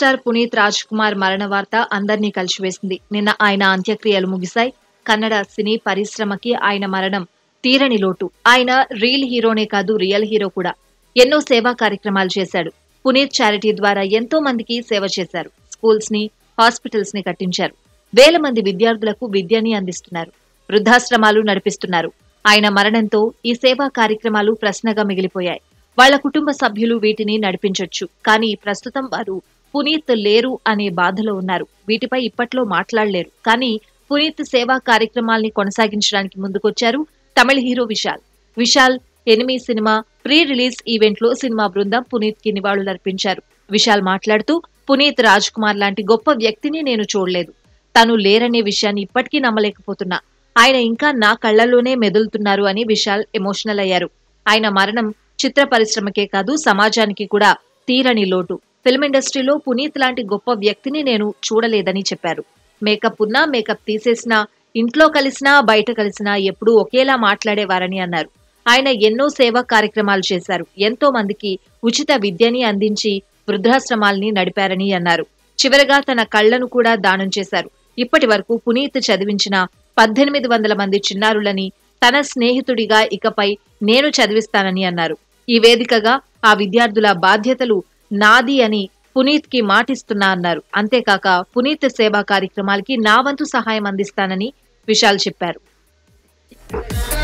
megastar Puneeth Raj Kumar మరణ వార్త అందరినీ కలిసివేసింది నిన్న ఆయన అంత్యక్రియలు ముగిశాయి కన్నడ సినీ పరిశ్రమకి ఆయన మరణం తీరని లోటు ఆయన రీల్ హీరోనే కాదు రియల్ హీరో కూడా ఎన్నో సేవా కార్యక్రమాలు చేశాడు పునీత్ చారిటీ ద్వారా ఎంతో మందికి సేవ చేశారు స్కూల్స్ ని హాస్పిటల్స్ ని కట్టించారు వేల మంది విద్యార్థులకు విద్యని అందిస్తున్నారు వృద్ధాశ్రమాలు నడిపిస్తున్నారు ఆయన మరణంతో ఈ సేవా కార్యక్రమాలు ప్రశ్నగా మిగిలిపోయాయి వాళ్ళ కుటుంబ సభ్యులు వీటిని నడిపించొచ్చు కానీ ప్రస్తుతం వారు పునీత్ లేరు అనే బాధలో ఉన్నారు వీటిపై ఇప్పట్లో మాట్లాడలేరు కానీ పునీత్ సేవా కార్యక్రమాల్ని కొనసాగించడానికి ముందుకొచ్చారు తమిళ hero Vishal Vishal Enemy cinema pre release event లో సినిమా బృందం పునీత్ కి నివాళులర్పించారు విశాల్ మాట్లాడుతూ పునీత్ రాజ్ కుమార్ లాంటి గొప్ప వ్యక్తిని నేను చూడలేదు తను లేరనే విషయాన్ని ఇప్పటికీ నమ్మలేకపోతున్నా ఆయన ఇంకా నా కళ్లలోనే మెదులుతున్నారు అని విశాల్ ఎమోషనల్ అయ్యారు ఆయన మరణం చిత్ర పరిశ్రమకే కాదు సమాజానికి కూడా తీరని లోటు ఫిల్మ్ ఇండస్ట్రీలో పునీత్ లాంటి గొప్ప వ్యక్తిని నేను చూడలేదని చెప్పారు మేకప్ ఉన్నా మేకప్ తీసేసినా ఇంట్లో కలిసినా బయట కలిసినా ఎప్పుడూ ఒకేలా మాట్లాడేవారని అన్నారు ఆయన ఎన్నో సేవా కార్యక్రమాలు చేశారు ఎంతో మందికి ఉచిత విద్యని అందించి వృద్ధాశ్రమాల్ని నడిపారని అన్నారు చివరగా తన కళ్లను కూడా దానం చేశారు ఇప్పటి వరకు పునీత్ చదివించిన పద్దెనిమిది వందల మంది చిన్నారులని తన స్నేహితుడిగా ఇకపై నేను చదివిస్తానని అన్నారు ఈ వేదికగా ఆ విద్యార్థుల బాధ్యతలు నాది అని పునీత్ కి మాటిస్తున్నా అన్నారు అంతేకాక పునీత్ సేవా కార్యక్రమాలకి నా వంతు సహాయం అందిస్తానని విశాల్ చెప్పారు